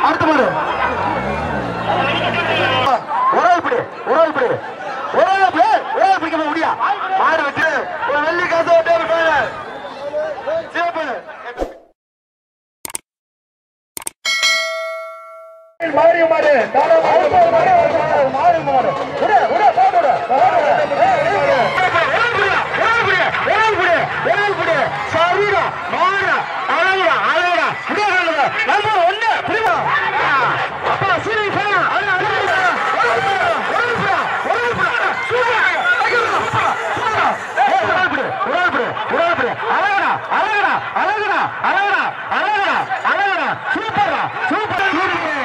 அடுத்த மாடு ஒரு ஆள் பிடி ஒரு ஆள் பிடி ஒரு ஆள் பிடி ஒரு ஆள் பிடிக்க முடியா மாடு வெட்டு ஒரு வெள்ளி காசு ஒரு டேபிள் ஃபேன் சிவப்பு மாறி மாடு தாரா மாடு மாடு மாடு மாடு உட உட போடு உட சரிடா மாடா அழகுடா அழகுடா முடியாதுடா நம்ம ஒண்ணு புரியுமா அப்பா சீரி ஃபேன் அழகுடா அழகுடா அழகுடா அழகுடா சூப்பர் சூப்பர் சூப்பர்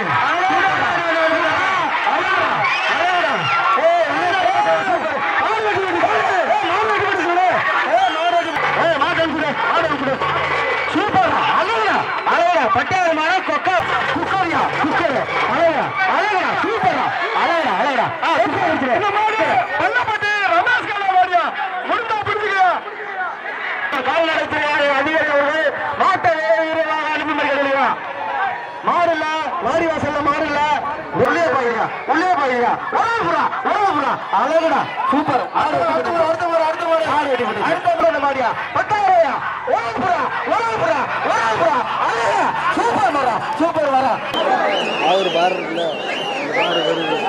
சூப்பர் அழகா அழகா பட்டாறு மழை கொக்க குக்கரியா குக்கர் அழகா அழகா சூப்பரா அழகா அழகா பண்ணப்பட்டு ரமேஷ் கல்லா வாடியா முடிந்தா பிடிச்சிக்கயா கால்நடைத்துறை அதிகாரி அவர்கள் மாட்டை வீரராக அனுப்புமாறு மாடு இல்ல வாரி வாசல்ல மாடு இல்ல உள்ளே போயிருங்க உள்ளே போயிருங்க ஒரே புறா ஒரே புறா அழகுடா சூப்பர் அடுத்த முறை அடுத்த முறை அடுத்த முறை மாடு வெட்டி போட்டு அடுத்த முறை இந்த மாடியா பத்தாயிரம் ஒரே புறா ஒரே புறா ஒரே புறா அழகா சூப்பர் மரா சூப்பர் வரா அவர் பாரு இருக்குல்ல பாரு வருது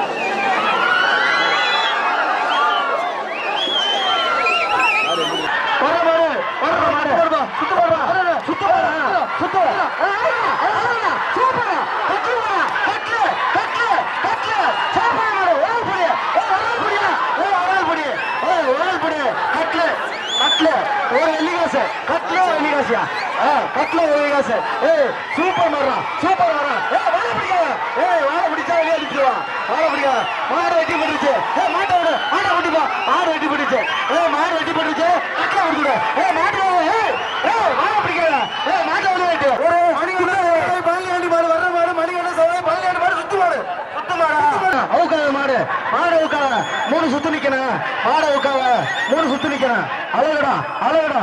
வர மாடு வர மாடு சுத்து மாடு சுத்து மாடு சுத்து சூப்பர் கட்லு கட்லு கட்லு கட்லு சூப்பர் மாடு ஓல் புடி ஓல் புடி ஓல் புடி ஓல் புடி கட்லு கட்லு ஒரு வெள்ளிகாசு கட்லு வெள்ளிகாசியா கட்லு வெள்ளிகாசு ஏய் சூப்பர் மாடுறா சூப்பர் மாடுறா ஏய் வாழ பிடிக்காத ஏய் வாழ பிடிச்சா வெளியே அடிச்சிடுவா வாழ பிடிக்காத மாடு வெட்டி போட்டுருச்சு ஏய் மாட்டை விடு மாட்டை வெட்டி போ மாடு வெட்டி போட்டுருச்சு ஏய் மாடு வெட்டி போட்டுருச்சு கட்ல விடுங்க ஏய் மாட்டு ஏய் ஏய் வாழ பிடிக்காத ஏய் மாட்டை விடு வெட்டு ஒரு மணிக்கு பழனியாண்டி மாடு வர்ற மாடு மணிகண்ட சோழ பழனியாண்டி மாடு சுத்து மாடு சுத்து மாடு அவுக்காத மாடு மாடு அவுக்காத மூணு சுத்து நிக்கணும் மாடு அவுக்காத மூணு சுத்து நிக்கணும் அழகுடா அழகுடா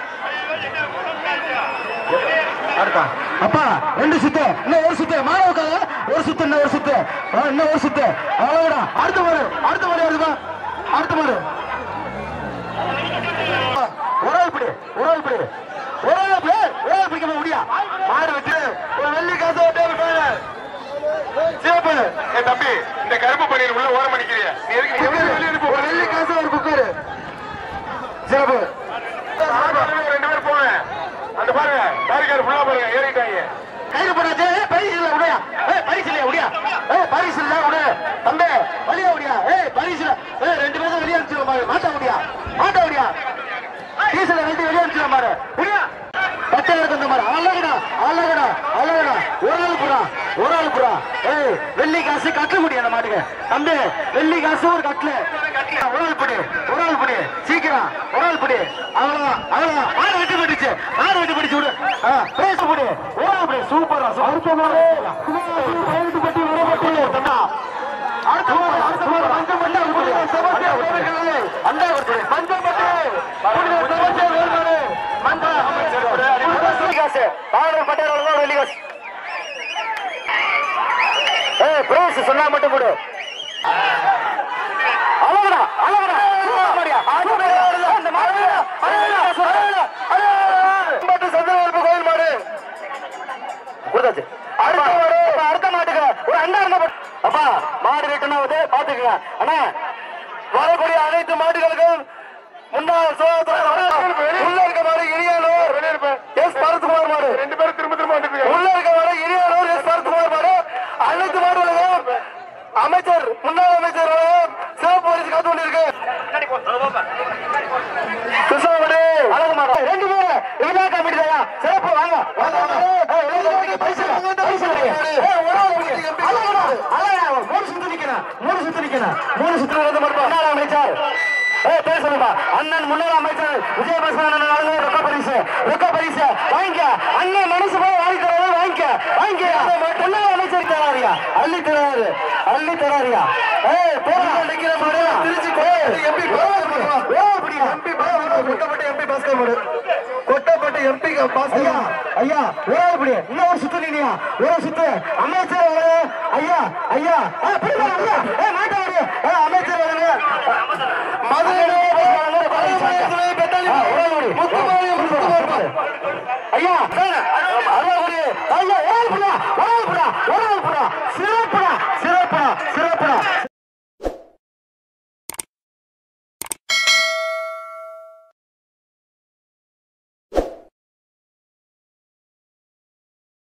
அடுத்தா அப்பா ரெண்டு சுத்து இன்னும் ஒரு சுத்து மாடு அவுக்காத ஒரு சுத்து இன்னும் ஒரு சுத்து ஆ, இன்னும் ஒரு சுத்து அழகுடா அடுத்த மாடு அடுத்த மாடு வருதுப்பா அடுத்த மாடு ஒரு ஆள் பிடி ஒரு ஆள் பிடி ஒரு ஆள் பிடி ஒரு ஆள் பிடிக்க முடியா மாடு வச்சு ஒரு வெள்ளி காசு ஒரு டேபிள் ஃபேன் சிவப்பு ஏய் தம்பி இந்த கருப்பு பணியில் உள்ள ஓரம் அடிக்கிறியா நீ எதுக்கு நீ வெளியே வெளியே போ ஒரு வெள்ளி காசு ஒரு குக்கர் சிவப்பு ரெண்டு பேரும் போங்க அந்த பாருங்க பாரிக்கார் ஃபுல்லா பாருங்க ஏறிட்டாங்க கைது பண்ணாச்சு ஏய், பரிசு இல்ல உடையா ஏய் பரிசு இல்லையா உடையா ஏய் பரிசு இல்ல உடைய தம்பி வழியா உடையா ஏய் பரிசு இல்ல ஏய் ரெண்டு பேரும் வெளியே அனுப்பிச்சிடும் பாரு மாட்டா உடையா மாட்டா உடையா டீசல் ரெண்டு வெளியே அனுப்பிச்சிடும் பாரு உடையா பச்சை இருக்கு இந்த மாதிரி அழகுடா அழகுடா அழகுடா ஒரு ஆள் புறா ஒரு ஆள் புறா ஏய் வெள்ளி காசு கட்டு முடி அந்த மாட்டுக்கு தம்பி வெள்ளி காசு ஒரு கட்லு ஒரு ஆள் பிடி ஒரு ஆள் பிடி சீக்கிரம் ஒரு ஆள் பிடி அவ்வளவுதான் அவ்வளவுதான் மாடு வெட்டி போட்டுச்சு மாடு வெட்டி போட்டுச்சு விடு ஆ, பேச பிடி ஒரு ஆள் பிடி சூப்பரா அடுத்த மாடு பதினெட்டு பட்டி வரப்பட்டு தந்தா அடுத்த மாடு அடுத்த மாடு மஞ்சள் பட்டி அந்த மஞ்சள் பட்டி வெள்ளிகாசு பாவலர் பட்டியல் வெள்ளிகாசு ஏய் பிரைஸ் சொன்னா மட்டும் கொடு அழகுடா அழகுடா சூப்பர்டியா. சூப்பர். அந்த மாடு அழகுடா, அழகுடா, அழகுடா, அழகுடா. ஐம்பத்து சதுரவரப்பு கோயில் மாடு கொடுத்தாச்சு அடுத்த மாடு இப்ப அடுத்த மாட்டுக்கு ஒரு அண்டா இருந்தா போட்டு- அப்பா மாடு ரிட்டர்ன் ஆகுது பாத்துக்கங்க அண்ணா வரக்கூடிய அனைத்து மாடுகளுக்கும் முன்னாள் சோதனை உள்ள இருக்க மாடு இனியானூர் எஸ் பரத்குமார் மாடு ரெண்டு பேரும் திரும்ப திரும்ப வந்துட்டு உள்ள இருக்க மாடு இனியானூர் எஸ் பரத்குமார் மாடு அனைத்து மாடுகளுக்கும் அமைச்சர் முன்னாள் அமைச்சர் சிவப்பு பரிசு காத்து கொண்டிருக்கு கிருஷ்ணாபடி அழகு மாடு ரெண்டு பேரு விழா கமிட்டி தான் சிறப்பு வாங்க வாங்க, வாங்க. ஏய், விழா கமிட்டி பரிசு இல்லை, பரிசு இல்லை. ஏய், ஒரு ஆள் இருக்கு. அழகுடா, அழகுடா. மூணு சுத்து நிக்கணும் மூணு சுத்து நிக்கணும் மூணு சுத்து வந்து மட்டும் முன்னாள் அமைச்சர் ஏய் பேர் சொல்லுப்பா அண்ணன் முன்னாள் அமைச்சர் விஜயபாஸ்கர் அண்ணன் வழங்க ரொக்க பரிசு ரொக்க பரிசு வாங்கிக்க அண்ணன் மனசு போய் வாங்கி தராரு வாங்கிக்க வாங்கிக்க முன்னாள் அமைச்சர் தராரியா அள்ளி தராரு அள்ளி தராரியா ஏய் போறா நிக்கிற மாதிரி திருச்சி எப்படி எம்பி எம்பி கொட்டப்பட்ட எம்பி பாஸ்கர் மாடு கொட்டப்பட்ட எம்பி பாஸ்கர் ஐயா ஐயா ஒரே இப்படி இன்னும் ஒரு சுத்து நீனியா ஒரு சுத்து அமைச்சர் வருது ஐயா ஐயா ஆ, இப்படி வா, ஐயா ஏ மாட்ட வருது ஏ, அமைச்சர் வருது மதுரை ஐயா அருவாபுரி ஐயா ஏழு புள்ளி